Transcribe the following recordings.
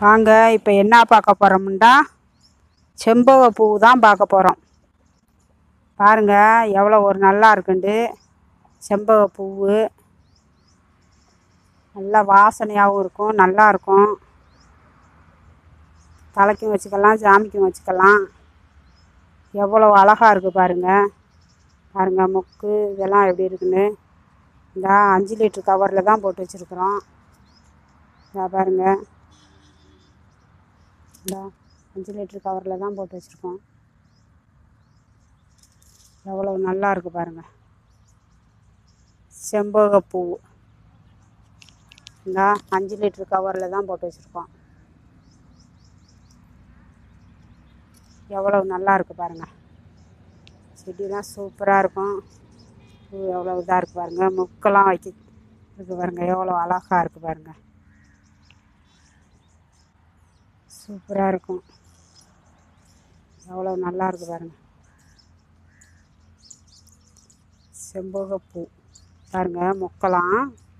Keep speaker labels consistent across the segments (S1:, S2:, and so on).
S1: வாங்க இப்போ என்ன பார்க்க போகிறோம்னா செம்பக பூ தான் பார்க்க போகிறோம் பாருங்க எவ்வளோ ஒரு நல்லா இருக்குண்டு செம்பக பூவு நல்லா வாசனையாகவும் இருக்கும் நல்லா இருக்கும் தலைக்கும் வச்சுக்கலாம் சாமிக்கும் வச்சுக்கலாம் எவ்வளோ அழகாக இருக்குது பாருங்கள் பாருங்கள் மொக்கு இதெல்லாம் எப்படி இருக்குன்னு இந்த அஞ்சு லிட்ரு கவரில் தான் போட்டு வச்சுருக்குறோம் இதா பாருங்கள் இந்த அஞ்சு லிட்ரு கவரில் தான் போட்டு வச்சுருக்கோம் எவ்வளோ நல்லா இருக்குது பாருங்கள் செம்பகப்பூ இந்த அஞ்சு லிட்ரு கவரில் தான் போட்டு வச்சுருக்கோம் எவ்வளோ நல்லா இருக்குது பாருங்கள் செடிலாம் சூப்பராக இருக்கும் பூ எவ்வளோ இதாக இருக்குது பாருங்கள் முக்கெல்லாம் வைக்க இருக்கு பாருங்கள் எவ்வளோ அழகாக இருக்குது பாருங்கள் சூப்பராக இருக்கும் எவ்வளோ நல்லா இருக்குது பாருங்கள் செம்பகப்பூ பாருங்கள் மொக்கலாம்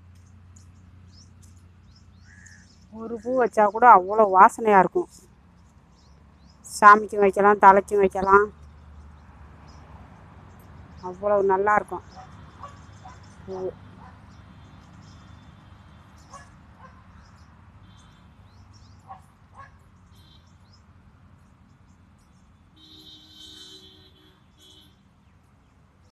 S1: ஒரு பூ வச்சா கூட அவ்வளோ வாசனையாக இருக்கும் சாமிக்கும் வைக்கலாம் தலைக்கும் வைக்கலாம் அவ்வளோ நல்லா இருக்கும் பூ